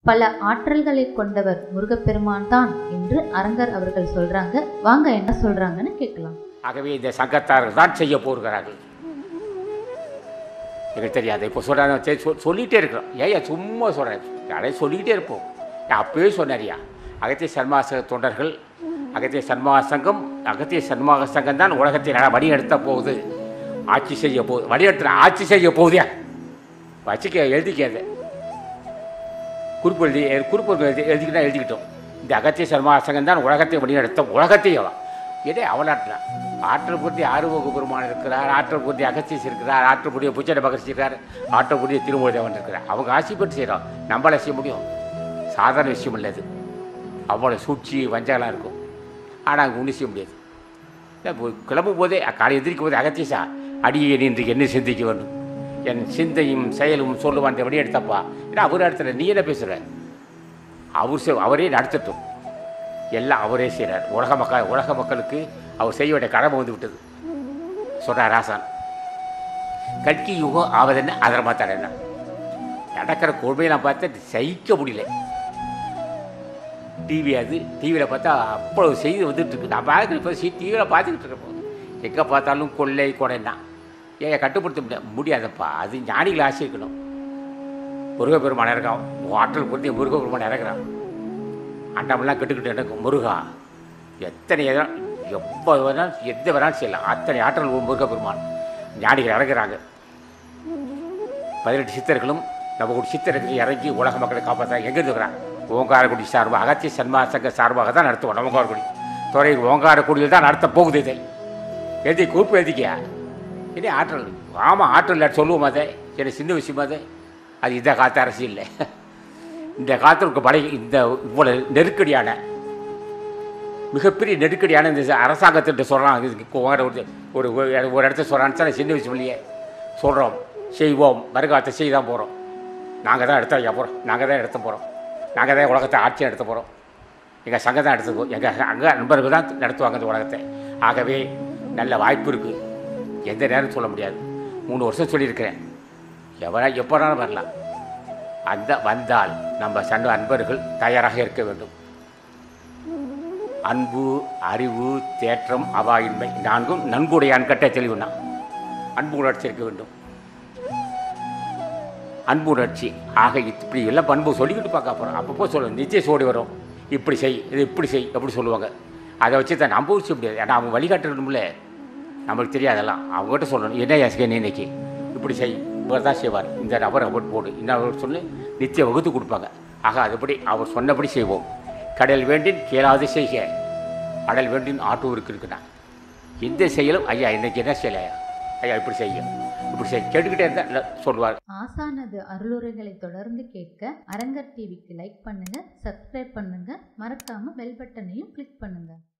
பல ஆற்றல்களை கொண்டவர் முருகப்பெருமான் தான் என்று அரங்கர் அவர்கள் சொல்றாங்க வாங்க என்ன சொல்றாங்கன்னு கேட்கலாம் ஆகவே இந்த சங்கத்தார்கள் தான் செய்ய போகிறார்கள் எங்களுக்கு தெரியாது இப்போ சொல்கிறாங்க சரி சொல் சொல்லிகிட்டே இருக்கிறோம் ஏன் சும்மா சொல்கிறேன் யாரே சொல்லிக்கிட்டே இருப்போம் நான் அப்பவே சொன்னாரியா அகத்திய சன்மாச தொண்டர்கள் அகத்திய சன்மாக சங்கம் அகத்திய சன்மாக சங்கம் தான் உலகத்தை நல்லா வழிநடத்த போகுது ஆட்சி செய்ய போகுது வழிநடத்துற ஆட்சி செய்ய போகுதியா வச்சுக்க எழுதிக்காத குறிப்பு எழுதி குறிப்பு எழுதி எழுதிக்கிட்டா எழுதிக்கிட்டோம் இந்த அகத்திய சன்மாக சங்கம் தான் உலகத்தை வழிநடத்த உலகத்தையும் இதே அவலாற்றினார் ஆற்றல் புரிதி ஆறுமுக பெருமான் இருக்கிறார் ஆற்றல் புரிதி அகஸ்தியஸ் இருக்கிறார் ஆற்றல் புரிய புச்சட பகர்ச்சி இருக்கிறார் ஆற்றல் புரிய திருமூலதேவன் இருக்கிறார் அவங்க ஆட்சி பெற்று செய்கிறோம் நம்மளால செய்ய முடியும் சாதாரண விஷயம் இல்லை அது அவ்வளோ சூழ்ச்சி வஞ்சகலாம் இருக்கும் ஆனால் அங்கே ஒன்றும் செய்ய முடியாது இல்லை, இப்போ கிளம்பும் போதே காலை எந்திரிக்கும் போதே அகத்தியசா அடியே இன்றைக்கு என்ன சிந்திக்க வேண்டும் என் சிந்தையும் செயலும் சொல்லுவான் இந்த வழி எடுத்தப்பா ஏன்னா அவர் இடத்துல நீ என்ன பேசுகிற அவர் செ- அவரே நடத்தட்டும் எல்லாம் அவரே செய்கிறார் உலக மக்கள் உலக மக்களுக்கு அவர் செய்ய வேண்டிய கடமை வந்து விட்டது சொல்கிறார் ராசான் கல்கி யுகம் ஆவதென்ன அதரமா தரேன் நடக்கிற கொடுமையெல்லாம் பார்த்து சகிக்க முடியல டிவி அது டிவியில் பார்த்தா அவ்வளோ செய்தி வந்துட்டு இருக்கு நான் பார்க்குற இப்போ சி டிவியில் பார்த்துக்கிட்டு இருப்போம் எங்கே பார்த்தாலும் கொள்ளை கொடைன்னா ஏன் கட்டுப்படுத்த முடியாது முடியாதப்பா அது ஞானிகள் ஆசை இருக்கணும் முருகப்பெருமான் இறக்கான் ஆற்றல் பொருத்தி முருகப்பெருமான் இறக்குறான் அண்டமெல்லாம் கெட்டுக்கிட்டு எனக்கு முருகா எத்தனை எதா- எப்போ வேணாலும் எந்த வேணாலும் செய்யலாம் அத்தனை ஆற்றல் உள்ள முருகப்பெருமான் ஞானிகள் இறங்குறாங்க பதினெட்டு சித்தர்களும் நம்ம ஒரு சித்தருக்கு இறங்கி உலக மக்களை காப்பாற்ற எங்கே இருக்கிறாங்க ஓங்காரக்குடி சார்பாக அகத்திய சன்மா சங்க சார்பாக தான் நடத்துவோம் நம்ம ஓங்காரக்குடி துறை ஓங்காரக்குடியில் தான் நடத்த போகுது இதை எழுதி குறிப்பு எழுதிக்கியா இதே ஆற்றல் ஆமாம் ஆற்றல் இல்லாட்டி சொல்லுவோம் அதை சரி சின்ன விஷயம் அது அது இந்த காத்த அரசியல் இல்லை இந்த காலத்திற்கு படை இந்த இவ்வளவு நெருக்கடியான மிகப்பெரிய நெருக்கடியான இந்த அரசாங்கத்திட்ட சொல்கிறான் இதுக்கு ஒரு ஒரு ஒரு- ஒரு இடத்த சொல்கிறான்னு சின்ன விஷயம் இல்லையே சொல்கிறோம் செய்வோம் வருகாலத்தை செய்ய தான் போகிறோம் நாங்கள் தான் எடுத்து வைக்க போகிறோம் நாங்கள் தான் எடுத்து போகிறோம் நாங்கள் தான் உலகத்தை ஆட்சி நடத்த போகிறோம் எங்கள் சங்கம் தான் எடுத்து எங்கள் அங்கே நண்பர்கள் தான் நடத்துவாங்க இந்த உலகத்தை ஆகவே நல்ல வாய்ப்பு இருக்குது எந்த நேரம் சொல்ல முடியாது மூணு வருஷம் சொல்லியிருக்கிறேன் எவரா எப்போனாலும் வரலாம் அந்த வந்தால் நம்ம சண்ட அன்பர்கள் தயாராக இருக்க வேண்டும் அன்பு அறிவு தேற்றம் அவாயின்மை நான்கும் நன்குடையான் கட்ட தெளிவுனா அன்பு உணர்ச்சி இருக்க வேண்டும் அன்பு உணர்ச்சி ஆக இப்படி எல்லாம் பண்பு சொல்லிக்கிட்டு பார்க்க போகிறோம் அப்பப்போ சொல்லுவோம் நிச்சய சோடி வரும் இப்படி செய் இது இப்படி செய் அப்படி சொல்லுவாங்க அதை வச்சு தான் நம்ம விஷய முடியாது ஏன்னா அவங்க வழிகாட்டணும்ல நம்மளுக்கு தெரியாதெல்லாம் அவங்ககிட்ட சொல்லணும் என்ன யாசிக்க நீ இன்னைக்கு இப்படி செய் இவர் தான் செய்வார் இந்த நபர் அவர் போடு இந்த அவர் சொல்லி நித்திய வகுத்து கொடுப்பாங்க ஆக அதுபடி அவர் சொன்னபடி செய்வோம் கடல் வேண்டின் கேளாது செய்க அடல் வேண்டின் ஆட்டூருக்கு இருக்குண்ணா எந்த செயலும் ஐயா இன்னைக்கு என்ன செய்யல ஐயா இப்படி செய்ய இப்படி செய்ய கேட்டுக்கிட்டே இருந்தால் சொல்லுவார் ஆசானது அருளுரைகளை தொடர்ந்து கேட்க அரங்கர் டிவிக்கு லைக் பண்ணுங்க சப்ஸ்கிரைப் பண்ணுங்க மறக்காம பெல் பட்டனையும் கிளிக் பண்ணுங்க